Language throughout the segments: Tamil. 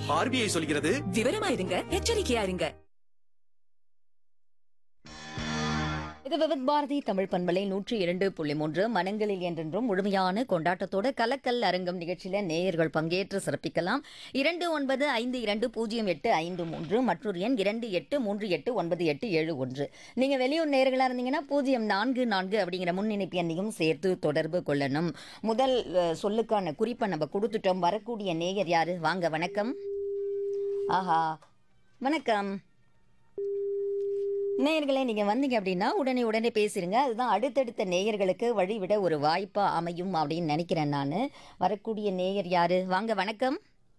ஆர்பிஐ சொல்கிறது விவரமா இருங்க எச்சரிக்கையா இருங்க இது விவித் பாரதி தமிழ் பண்பலை நூற்றி இரண்டு புள்ளி மூன்று மனங்களில் என்றென்றும் முழுமையான கொண்டாட்டத்தோட கலக்கல் அரங்கம் நிகழ்ச்சியில நேயர்கள் பங்கேற்று சிறப்பிக்கலாம் இரண்டு ஒன்பது ஐந்து இரண்டு பூஜ்ஜியம் எட்டு ஐந்து மூன்று மற்றொரு எண் இரண்டு எட்டு மூன்று எட்டு ஒன்பது எட்டு ஏழு ஒன்று நீங்க வெளியூர் நேயர்களா இருந்தீங்கன்னா பூஜ்ஜியம் நான்கு நான்கு அப்படிங்கிற முன்னிணைப்பு எண்ணையும் சேர்த்து தொடர்பு கொள்ளணும் முதல் அஹ், சொல்லுக்கான குறிப்பை நம்ம கொடுத்துட்டோம் வரக்கூடிய நேயர் யாரு வாங்க வணக்கம் ஆஹா வணக்கம் நேயர்களே நீங்க வந்தீங்க அப்படின்னா உடனே உடனே பேசிருங்க அதுதான் அடுத்தடுத்த நேயர்களுக்கு வழிவிட ஒரு வாய்ப்பா அமையும் அப்படின்னு நினைக்கிறேன் நான் வரக்கூடிய நேயர் யாரு வாங்க வணக்கம்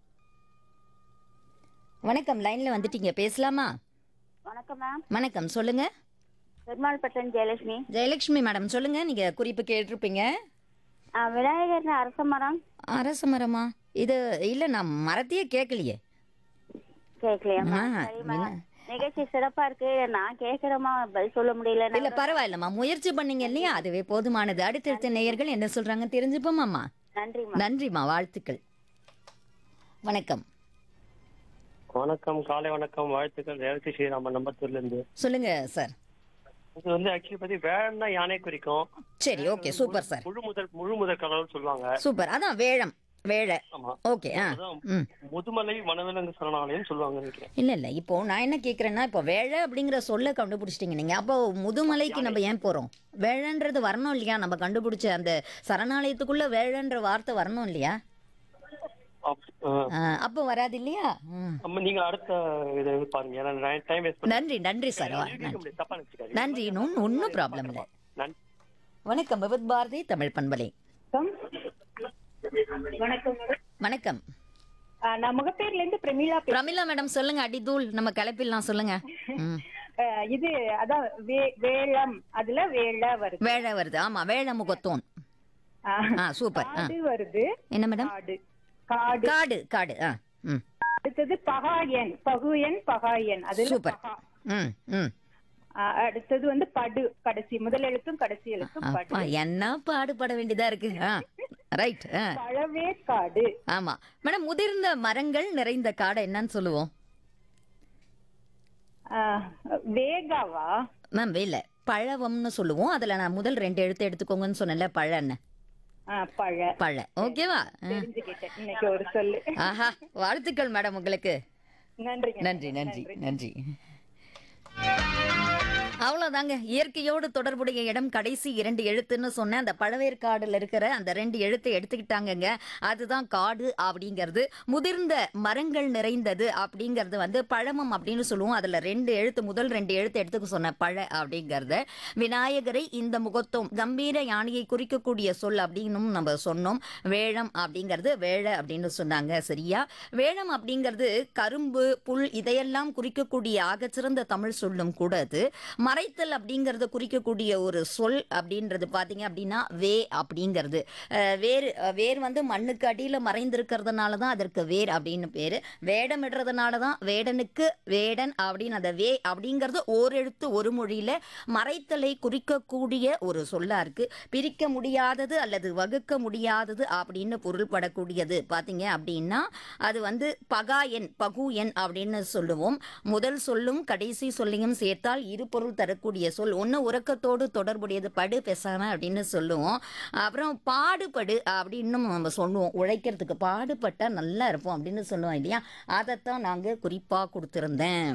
வணக்கம் லைன்ல வந்துட்டீங்க பேசலாமா வணக்கம் மேம் வணக்கம் சொல்லுங்க பெருமாள்பட்டன் ஜெயலட்சுமி ஜெயலட்சுமி மேடம் சொல்லுங்க நீங்க குறிப்பு கேட்டிருப்பீங்க ஆ, விநாயகர் அரச மரம் அரச மரமா இது இல்ல நான் மரத்தையே கேட்கலையே கேட்கலையா ஆ, சரிம்மா வினா- நிகழ்ச்சி சிறப்பா இருக்கு நான் கேட்கறமா பதில் சொல்ல முடியல இல்ல பரவாயில்லம்மா முயற்சி பண்ணீங்க இல்லையா அதுவே போதுமானது அடுத்தடுத்த நேயர்கள் என்ன சொல்றாங்க தெரிஞ்சுப்போமாம்மா நன்றிம்மா நன்றிம்மா வாழ்த்துக்கள் வணக்கம் வணக்கம் காலை வணக்கம் வாழ்த்துக்கள் ரேவதி ஸ்ரீராமன் நம்பத்தூர்ல இருந்து சொல்லுங்க சார் இது வந்து ஆக்சுவலி பத்தி வேழம்னா யானை குறிக்கும் சரி ஓகே சூப்பர் சார் முழு முதல் முழு முதல் கடவுள் சொல்லுவாங்க சூப்பர் அதான் வேழம் வேழ ஆமா ஓகே ஆ அதான் ம் முதுமலை வனவிலங்கு சரணாலயம் சொல்லுவாங்க நினைக்கிறேன் இல்ல இல்ல இப்போ நான் என்ன கேக்குறேன்னா இப்போ வேழ அப்படிங்கிற சொல்ல கண்டுபிடிச்சிட்டீங்க நீங்க அப்போ முதுமலைக்கு நம்ம ஏன் போறோம் வேழன்றது வரணும் இல்லையா நம்ம கண்டுபிடிச்ச அந்த சரணாலயத்துக்குள்ள வேழன்ற வார்த்தை வரணும் இல்லையா அப்- ஆ. ஆ, அப்போ வராது இல்லையா ம். அம்மா, நீங்க அடுத்த இதை பாருங்க ஏன்னா டைம் வேஸ்ட் பண்ண நன்றி நன்றி சார் தப்பா நினைச்சுக்காதீங்க நன்றி ஒன்றும் ஒன்றும் ப்ராப்ளம் இல்லை நன்றி வணக்கம் விபத் பாரதி தமிழ் பண்பலை வணக்கம் வணக்கம் ஆ, நான் முகப்பேர்ல இருந்து பிரமிளா பே- பிரமிளா மேடம் சொல்லுங்க அடிதூள் நம்ம கிளப்பிடலாம் சொல்லுங்க ம் ஆ, இது அதான் வே- வேளம் அதுல வேள வருது வேழ வருது ஆமா வேழ முகத்தோன் ஆ, ஆ சூப்பர் ஆ காடு வருது என்ன மேடம் காடு காடு காடு காடு ஆ ம் அடுத்தது பகாயன் பகுயன் பகாயன் அதுல சூப்பர் பகா. ம் ம் ஆ, அடுத்தது வந்து படு கடைசி முதல் எழுத்தும் கடைசி எழுத்தும் அப்பா படு என்ன பாடுபட வேண்டியதா இருக்கு ஆ ரைட் ஆ பழவே காடு ஆமா மேடம் முதிர்ந்த மரங்கள் நிறைந்த காடை என்னன்னு சொல்லுவோம் ஆ, வேகாவா மேம் இல்ல பழவம்னு சொல்லுவோம் அதுல நான் முதல் ரெண்டு எழுத்து எடுத்துக்கோங்கன்னு சொன்னேன்ல பழன்னு ஆ, பழ பழ ஓகேவா ஆ. தெரிஞ்சுக்கிட்டேன் இன்னைக்கு ஒரு சொல்லு ஆஹா வாழ்த்துக்கள் மேடம் உங்களுக்கு நன்றிங்க நன்றி நன்றி நன்றி அவ்வளோதாங்க இயற்கையோடு தொடர்புடைய இடம் கடைசி இரண்டு எழுத்துன்னு சொன்னேன் அந்த பழவேற்காடுல இருக்கிற அந்த ரெண்டு எழுத்தை எடுத்துக்கிட்டாங்கங்க அதுதான் காடு அப்படிங்கிறது முதிர்ந்த மரங்கள் நிறைந்தது அப்படிங்கிறது வந்து பழமம் அப்படின்னு சொல்லுவோம் அதுல ரெண்டு எழுத்து முதல் ரெண்டு எழுத்து எடுத்துக்க சொன்ன பழ அப்படிங்கிறத விநாயகரை இந்த முகத்துவம் கம்பீர யானையை குறிக்கக்கூடிய சொல் அப்படின்னும் நம்ம சொன்னோம் வேழம் அப்படிங்கிறது வேழ அப்படின்னு சொன்னாங்க சரியா வேழம் அப்படிங்கிறது கரும்பு புல் இதையெல்லாம் குறிக்கக்கூடிய ஆகச்சிறந்த தமிழ் சொல்லும் கூட அது மறைத்தல் அப்படிங்கறத குறிக்கக்கூடிய ஒரு சொல் அப்படின்றது பாத்தீங்க அப்படின்னா வே அப்படிங்கிறது அஹ், வேர் அஹ், வேர் வந்து மண்ணுக்கு அடியில மறைந்திருக்கிறதுனால தான் அதற்கு வேர் அப்படின்னு பேரு வேடமிடுறதுனால தான் வேடனுக்கு வேடன் அப்படின்னு அந்த வே அப்படிங்கிறது ஓரெழுத்து ஒரு மொழியில மறைத்தலை குறிக்கக்கூடிய ஒரு சொல்லா இருக்கு பிரிக்க முடியாதது அல்லது வகுக்க முடியாதது அப்படின்னு பொருள்படக்கூடியது பாத்தீங்க அப்படின்னா அது வந்து பகா எண் பகு எண் அப்படின்னு சொல்லுவோம் முதல் சொல்லும் கடைசி சொல்லையும் சேர்த்தால் இரு பொருள் தரக்கூடிய சொல் ஒன்று உறக்கத்தோடு தொடர்புடையது படு பெசாம அப்படின்னு சொல்லுவோம் அப்புறம் பாடுபடு அப்படின்னு நம்ம சொல்லுவோம் உழைக்கிறதுக்கு பாடுபட்டா நல்லா இருப்போம் அப்படின்னு சொல்லுவோம் இல்லையா அதைத்தான் நாங்கள் குறிப்பாக கொடுத்துருந்தேன்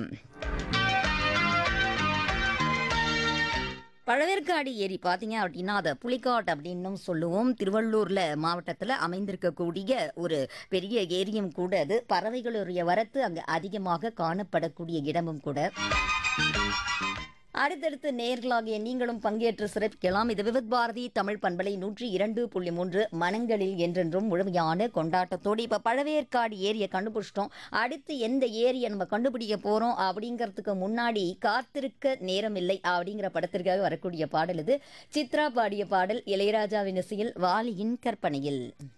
பழவேற்காடு ஏரி பார்த்தீங்க அப்படின்னா அதை புலிக்காட் அப்படின்னும் சொல்லுவோம் திருவள்ளூர்ல மாவட்டத்தில் அமைந்திருக்கக்கூடிய ஒரு பெரிய ஏரியும் கூட அது பறவைகளுடைய வரத்து அங்கே அதிகமாக காணப்படக்கூடிய இடமும் கூட அடுத்தடுத்து நேர்களாகிய நீங்களும் பங்கேற்று சிறப்பிக்கலாம் இது விவித் பாரதி தமிழ் பண்பலை நூற்றி இரண்டு புள்ளி மூன்று மனங்களில் என்றென்றும் முழுமையான கொண்டாட்டத்தோடு இப்போ பழவேற்காடு ஏரியை கண்டுபிடிச்சிட்டோம் அடுத்து எந்த ஏரியை நம்ம கண்டுபிடிக்க போகிறோம் அப்படிங்கிறதுக்கு முன்னாடி காத்திருக்க நேரமில்லை அப்படிங்கிற படத்திற்காக வரக்கூடிய பாடல் இது சித்ரா பாடிய பாடல் இளையராஜாவின் இசையில் வாலியின் கற்பனையில்